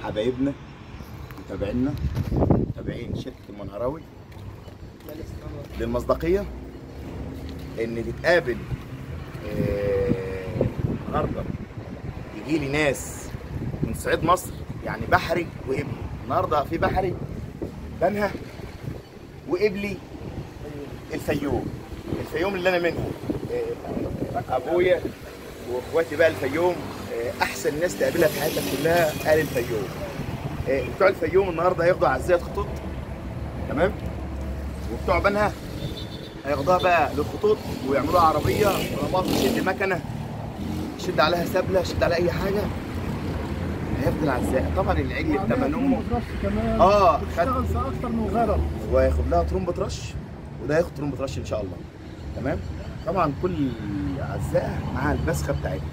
حبايبنا متابعينا متابعين شركه المنهراوي للمصداقيه ان تتقابل آه، النهارده يجي لي ناس من صعيد مصر يعني بحري وقبلي النهارده في بحري بنها وقبلي الفيوم الفيوم اللي انا منها آه، ابويا واخواتي بقى الفيوم آه، احسن ناس تقابلها في حياتك كلها اهل الفيوم آه، بتوع الفيوم النهارده هياخدوا عزايه خطوط تمام وبتوع بنها هياخدوها بقى للخطوط ويعملوها عربيه ورمات تشد مكنه شد عليها سبله شد عليها اي حاجه هياخد العزاء طبعا العجل بتمن امه كمان اه خد اشتغل في اكتر من غرض وهياخد لها ترومبة رش وده هياخد ترومبة رش ان شاء الله تمام طبعا كل عزاء معاها البسخه بتاعتها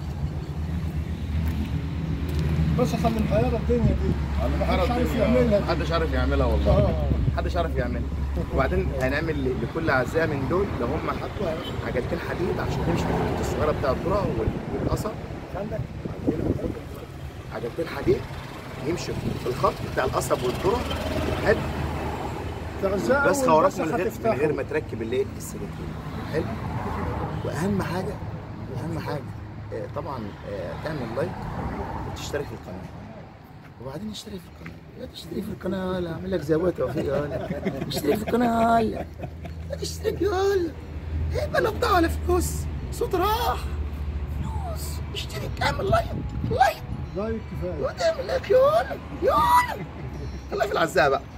بس خلي محيرة الدنيا دي محدش عارف يعملها محدش عارف يعملها والله اه محدش عارف يعملها وبعدين هنعمل ل- لكل عزاء من دول لو هم حطوا عجلتين حديد عشان تمشي في الخطوط الصغيره بتاع الذره وال- والقصب عندك عجلتين حديد يمشوا في الخط بتاع القصب والذره هد تغذاء بس خوراك من والبسخة غير من تفتحه. غير ما تركب الايه السلكين حلو واهم حاجه واهم حاجه آه، طبعا آه، تعمل لايك وتشترك في القناه وبعدين اشترك في القناه لا تشترك في القناه ولا اعمل لك زي ابويا توفيق يلا اشترك في القناه يلا لا تشترك يلا ايه بلا بضاعه ولا فلوس صوت راح فلوس اشترك اعمل لايك لايك لايك كفايه وتعمل لك يلا يلا الله في العزاء بقى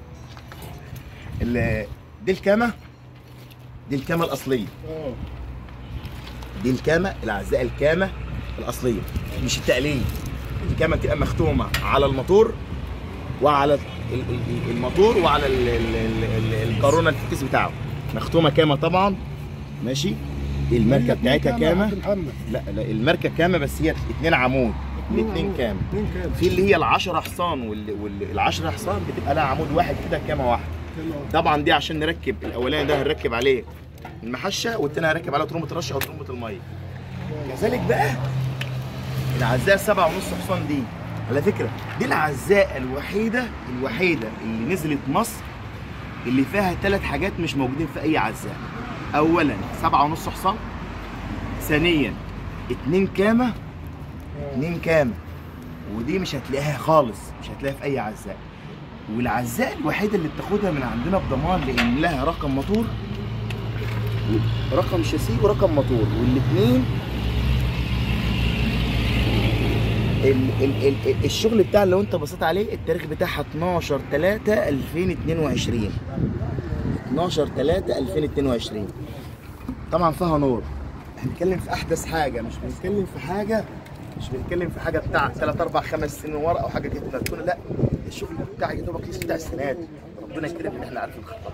ال- دي الكامة دي الكامة الأصلية اه دي الكامة العزاء الكامة الأصلية مش التقليد الكامة بتبقى مختومة على الموتور وعلى ال- ال- ال- الموتور وعلى ال- ال- ال- ال- القارونة الفتيس بتاعه مختومة كامة طبعا ماشي الماركة بتاعتها كامة عبد محمد لا لا الماركة كامة بس هي اتنين عمود الاتنين كامة اثنين كام في اللي هي العشرة حصان والعشرة حصان بتبقى لها عمود واحد كده كامة واحدة كام طبعا دي عشان نركب الاولاني ده هنركب عليه المحشه والتاني هنركب عليه ترمبه الرش او ترمبه الميه كذلك بقى العزاء سبعة ونص حصان دي على فكره دي العزاء الوحيده الوحيده اللي نزلت مصر اللي فيها ثلاث حاجات مش موجودين في اي عزاء اولا سبعة ونص حصان ثانيا اتنين كامه اتنين كامه ودي مش هتلاقيها خالص مش هتلاقيها في اي عزاء والعزاء الوحيده اللي بتاخدها من عندنا بضمان لان لها رقم موتور رقم شاسيه ورقم موتور والاثنين ال ال ال الشغل بتاع لو انت بصيت عليه التاريخ بتاعها 12 3 2022 12 3 2022 طبعا فيها نور احنا بنتكلم في احدث حاجه مش بنتكلم في حاجه مش بنتكلم في حاجه بتاع 3 4 5 سنين ورا او حاجه كده تكون لا الشغل بتاعي يا دوبك لسه بتاع السنه دي ربنا يكرم ان احنا عارفين نخطط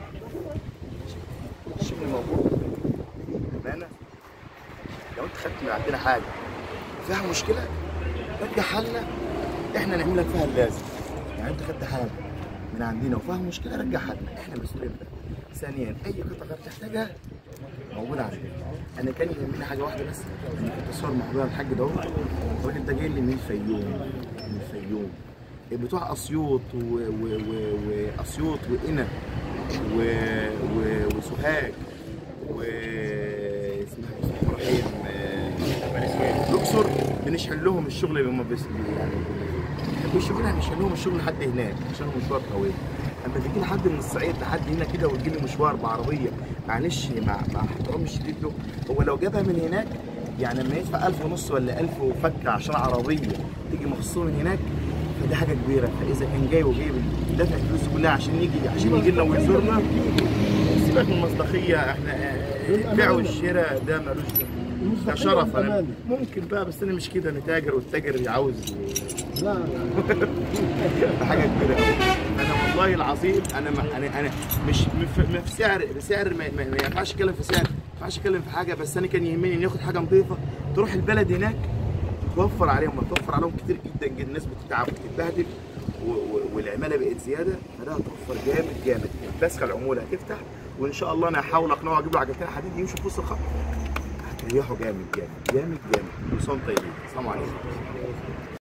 الشغل موجود بامانه لو انت خدت من عندنا حاجه فيها مشكله رجعها لنا احنا نعمل لك فيها اللازم يعني انت خدت حاجه من عندنا وفيها مشكله رجعها لنا احنا مسؤولين بده ثانيا اي قطعه غير تحتاجها موجوده عندنا انا كان يهمني حاجه واحده بس انا كنت صور مع ابويا الحاج ده الراجل ده جاي لي من الفيوم من الفيوم بتوع اسيوط و- و- و- واسيوط وقنا و- و- وسوهاج و اسمها اسمها ابراهيم آه، الاقصر بنشحن لهم الشغل اللي هم بس يعني بيحبوا الشغل هنشحن لهم الشغل لحد هناك عشان هو مشوار طويل اما تيجي لحد من الصعيد لحد هنا كده وتجي لي مشوار بعربيه معلش مع مع احترامي الشديد له هو لو جابها من هناك يعني لما يدفع 1000 ونص ولا 1000 وفك عشان عربيه تيجي مخصوصه من هناك فدي حاجه كبيره فاذا كان جاي وجايب دافع الفلوس دي كلها عشان يجي عشان يجي لنا ويزورنا سيبك من المصداقيه احنا آه، البيع والشراء ده ملوش ده شرف انا ممكن بقى بس انا مش كده انا تاجر والتاجر عاوز لا ده حاجه كبيره قوي انا والله العظيم انا ما انا انا مش في في سعر بسعر ما, ما, ما ينفعش اتكلم في سعر ما ينفعش اتكلم في حاجه بس انا كان يهمني ان ياخد حاجه نظيفه تروح البلد هناك توفر عليهم توفر عليهم كتير جدا جدا الناس بتتعب وبتتبهدل و- و- والعماله بقت زياده فده هتوفر جامد جامد البسخه العموله هتفتح وان شاء الله انا هحاول اقنعه اجيب له عجلتين حديد يمشوا في وسط الخط هتريحوا جامد جامد جامد جامد كل سنه وانتم طيبين السلام عليكم